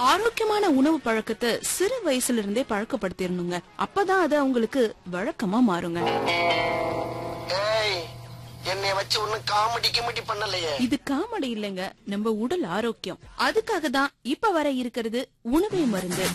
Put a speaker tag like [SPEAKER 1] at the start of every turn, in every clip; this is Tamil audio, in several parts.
[SPEAKER 1] ஆரோக்கியமான உணவு பழக்கத்தை சிறு வயசுல இருந்தே பழக்கப்படுத்திடணுங்க அப்பதான் அது அவங்களுக்கு வழக்கமா மாறுங்க
[SPEAKER 2] ஏய் என்னைய வச்சு ஒன்னும் காமெடி கிமெடி பண்ணலையே
[SPEAKER 1] இது காமெடி இல்லைங்க நம்ம உடல் ஆரோக்கியம் அதுக்காக தான் இப்ப வர இருக்கிறது உணவே மருந்து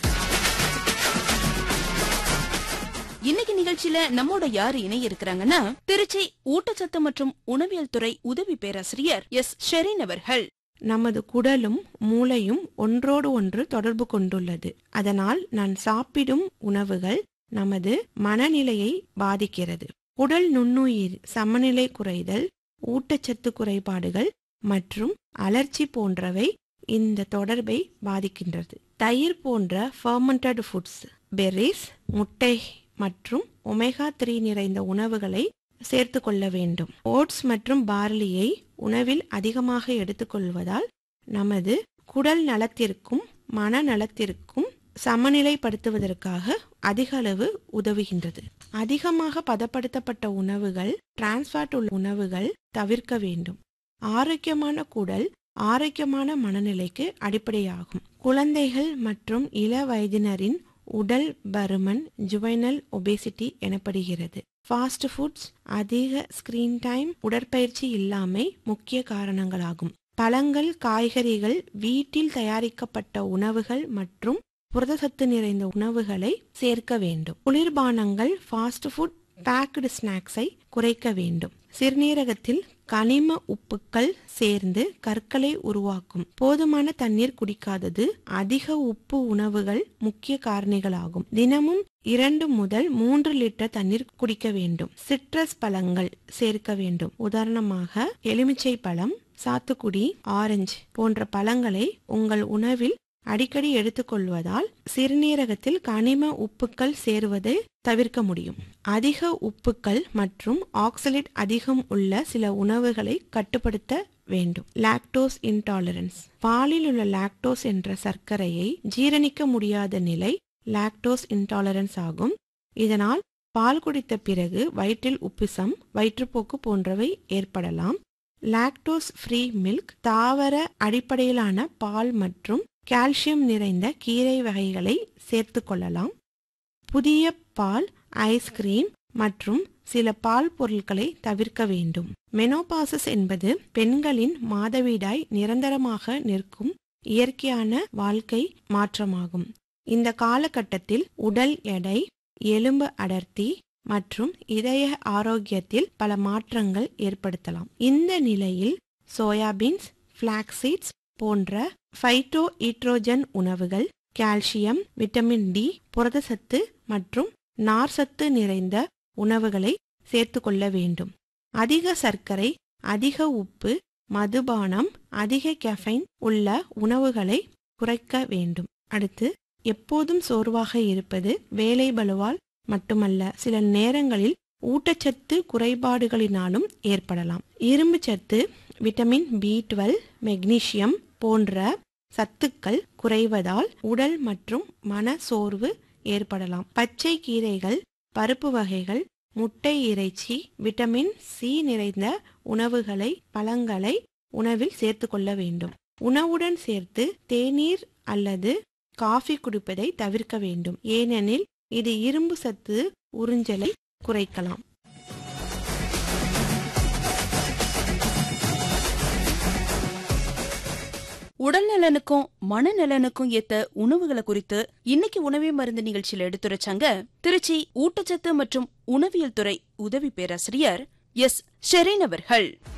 [SPEAKER 1] இன்னைக்கு நிகழ்ச்சியில நம்மோட யாரு இணைய இருக்கிறாங்கன்னா திருச்சி ஊட்டச்சத்து மற்றும் உணவியல் துறை உதவி பேராசிரியர் எஸ் ஷெரீன் அவர்கள்
[SPEAKER 3] நமது குடலும் மூளையும் ஒன்றோடு ஒன்று தொடர்பு கொண்டுள்ளது அதனால் நான் சாப்பிடும் உணவுகள் நமது மனநிலையை பாதிக்கிறது உடல் நுண்ணுயிர் சமநிலை குறைதல் ஊட்டச்சத்து குறைபாடுகள் மற்றும் அலர்ச்சி போன்றவை இந்த தொடர்பை பாதிக்கின்றது தயிர் போன்ற ஃபர்மெண்டட் ஃபுட்ஸ் பெர்ரிஸ் முட்டை மற்றும் ஒமேகா த்ரீ நிறைந்த உணவுகளை சேர்த்து கொள்ள வேண்டும் ஓட்ஸ் மற்றும் பார்லியை உணவில் அதிகமாக எடுத்துக்கொள்வதால் நமது குடல் நலத்திற்கும் மனநலத்திற்கும் சமநிலைப்படுத்துவதற்காக அதிக அளவு உதவுகின்றது அதிகமாக பதப்படுத்தப்பட்ட உணவுகள் டிரான்ஸ்ஃபாட் உள்ள உணவுகள் தவிர்க்க வேண்டும் ஆரோக்கியமான குடல் ஆரோக்கியமான மனநிலைக்கு அடிப்படையாகும் குழந்தைகள் மற்றும் இள வயதினரின் உடல் பருமன் ஜுவைனல் ஒபேசிட்டி எனப்படுகிறது ஃபாஸ்ட் ஃபுட்ஸ் அதிக ஸ்கிரீன் டைம் உடற்பயிற்சி இல்லாமை முக்கிய காரணங்களாகும் பழங்கள் காய்கறிகள் வீட்டில் தயாரிக்கப்பட்ட உணவுகள் மற்றும் புரதசத்து நிறைந்த உணவுகளை சேர்க்க வேண்டும் குளிர்பானங்கள் ஃபாஸ்ட் ஃபுட் பேக்டு ஸ்நாக்ஸை குறைக்க வேண்டும் சிறுநீரகத்தில் கனிம உப்புக்கள் சேர்ந்து கற்களை உருவாக்கும் போதுமான தண்ணீர் குடிக்காதது அதிக உப்பு உணவுகள் முக்கிய காரணிகளாகும் தினமும் இரண்டு முதல் மூன்று லிட்டர் தண்ணீர் குடிக்க வேண்டும் சிட்ரஸ் பழங்கள் சேர்க்க வேண்டும் உதாரணமாக எலுமிச்சை பழம் சாத்துக்குடி ஆரஞ்சு போன்ற பழங்களை உங்கள் உணவில் அடிக்கடி எடுத்துக்கொள்வதால் சிறுநீரகத்தில் கனிம உப்புக்கள் சேருவதை தவிர்க்க முடியும் அதிக உப்புக்கள் மற்றும் ஆக்சலேட் அதிகம் உள்ள சில உணவுகளை கட்டுப்படுத்த வேண்டும் லாக்டோஸ் இன்டாலரன்ஸ் பாலில் உள்ள லாக்டோஸ் என்ற சர்க்கரையை ஜீரணிக்க முடியாத நிலை லாக்டோஸ் இன்டாலரன்ஸ் ஆகும் இதனால் பால் குடித்த பிறகு வயிற்றில் உப்பிசம் வயிற்றுப்போக்கு போன்றவை ஏற்படலாம் லாக்டோஸ் ஃப்ரீ மில்க் தாவர அடிப்படையிலான பால் மற்றும் கால்சியம் நிறைந்த கீரை வகைகளை சேர்த்து கொள்ளலாம் புதிய பால் ஐஸ்கிரீம் மற்றும் சில பால் பொருட்களை தவிர்க்க வேண்டும் மெனோபாசஸ் என்பது பெண்களின் மாதவிடாய் நிரந்தரமாக நிற்கும் இயற்கையான வாழ்க்கை மாற்றமாகும் இந்த காலகட்டத்தில் உடல் எடை எலும்பு அடர்த்தி மற்றும் இதய ஆரோக்கியத்தில் பல மாற்றங்கள் ஏற்படுத்தலாம் இந்த நிலையில் சோயாபீன்ஸ் பிளாக்சீட்ஸ் போன்ற ஃபைட்டோ ஈட்ரோஜன் உணவுகள் கால்சியம் விட்டமின் டி புரதசத்து மற்றும் நார்சத்து நிறைந்த உணவுகளை சேர்த்து கொள்ள வேண்டும் அதிக சர்க்கரை அதிக உப்பு மதுபானம் அதிக கெஃபைன் உள்ள உணவுகளை குறைக்க வேண்டும் அடுத்து எப்போதும் சோர்வாக இருப்பது வேலை பலுவால் மட்டுமல்ல சில நேரங்களில் ஊட்டச்சத்து குறைபாடுகளினாலும் ஏற்படலாம் இரும்பு சத்து விட்டமின் பி டுவெல் மெக்னீசியம் போன்ற சத்துக்கள் குறைவதால் உடல் மற்றும் மன சோர்வு ஏற்படலாம் பச்சை கீரைகள் பருப்பு வகைகள் முட்டை இறைச்சி விட்டமின் சி நிறைந்த உணவுகளை பழங்களை உணவில் சேர்த்து கொள்ள வேண்டும் உணவுடன் சேர்த்து தேநீர் அல்லது காஃபி குடிப்பதை தவிர்க்க வேண்டும் ஏனெனில் இது இரும்பு சத்து உறிஞ்சலை குறைக்கலாம்
[SPEAKER 1] உடல் நலனுக்கும் மனநலனுக்கும் ஏத்த உணவுகளை குறித்து இன்னைக்கு உணவே மருந்து நிகழ்ச்சியில எடுத்துரைச்சாங்க திருச்சி ஊட்டச்சத்து மற்றும் உணவியல் துறை உதவி பேராசிரியர் எஸ் ஷெரீன் அவர்கள்